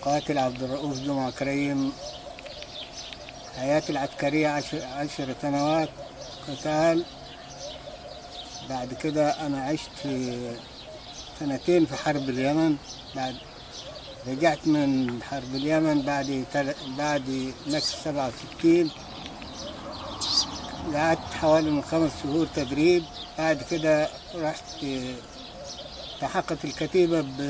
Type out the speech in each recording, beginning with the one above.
قاتل عبد الرؤوف جمعة كريم حياتي العسكرية عشر, عشر سنوات قتال بعد كده أنا عشت في سنتين في حرب اليمن بعد رجعت من حرب اليمن بعد تل... بعد نكس 67 قعدت حوالي من خمس شهور تدريب بعد كده رحت التحقت الكتيبة ب...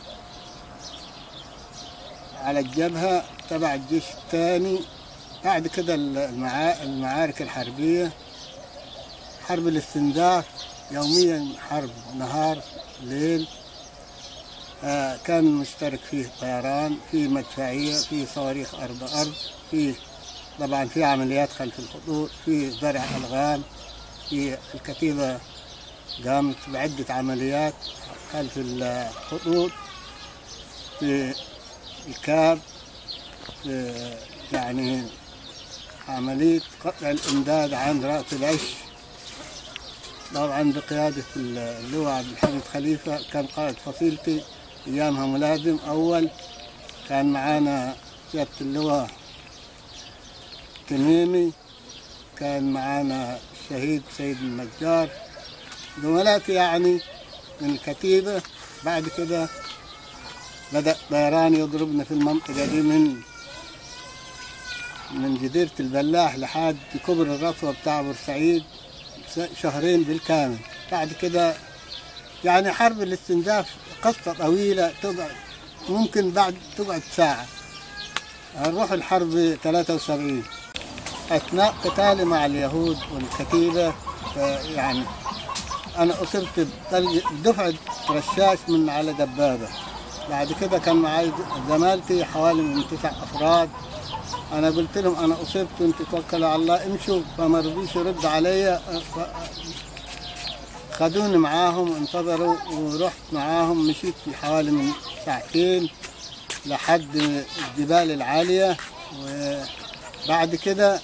على الجبهة تبع الجيش الثاني بعد كده المعا... المعارك الحربية حرب الاستنزاف يوميا حرب نهار ليل آه كان مشترك فيه طيران في مدفعية في صواريخ أرض أرض في طبعا في عمليات خلف الخطوط في زرع ألغام في الكتيبة قامت بعدة عمليات خلف الخطوط في الكاب في يعني عملية قطع الإمداد عن رأس العش طبعا بقيادة اللواء عبد الحميد خليفة كان قائد فصيلتي أيامها ملازم أول كان معانا سيادة اللواء تميمي كان معانا الشهيد سيد النجار زملاتي يعني من الكتيبة بعد كده بدأ طيران يضربنا في المنطقة دي من من جزيرة البلاح لحد كبر الرصوة بتاع بورسعيد شهرين بالكامل بعد كده يعني حرب الاستنزاف قصة طويلة تقعد ممكن بعد تقعد ساعة نروح الحرب 73 أثناء قتالي مع اليهود والكتيبة يعني أنا أصبت بدفعة رشاش من على دبابة بعد كده كان معي زمالتي حوالي من تسع أفراد أنا قلت لهم أنا أصبت وأنت توكلوا على الله امشوا فما رضيش يرد علي خدوني معاهم انتظروا ورحت معاهم مشيت في حوالي من ساعتين لحد الجبال العالية وبعد كده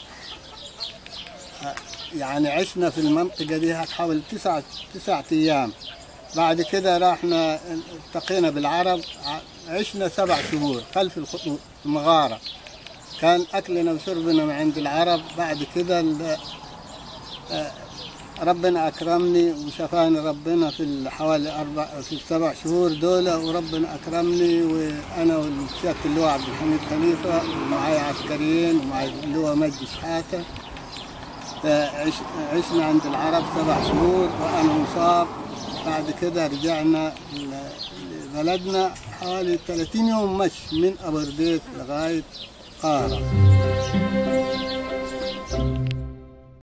يعني عشنا في المنطقة دي حوالي تسعة تسعة أيام بعد كده رحنا التقينا بالعرب عشنا سبع شهور خلف الخطوط المغارة كان أكلنا وشربنا من عند العرب بعد كده ربنا أكرمني وشفاني ربنا في حوالي أربع في السبع شهور دول وربنا أكرمني وأنا والشيخ اللواء عبد الحميد خليفة ومعي عسكريين ومعي اللواء مجدي شحاتة عشنا عند العرب سبع شهور وأنا مصاب بعد كده رجعنا لبلدنا حوالي 30 يوم مشي من أبرديس لغاية قاهرة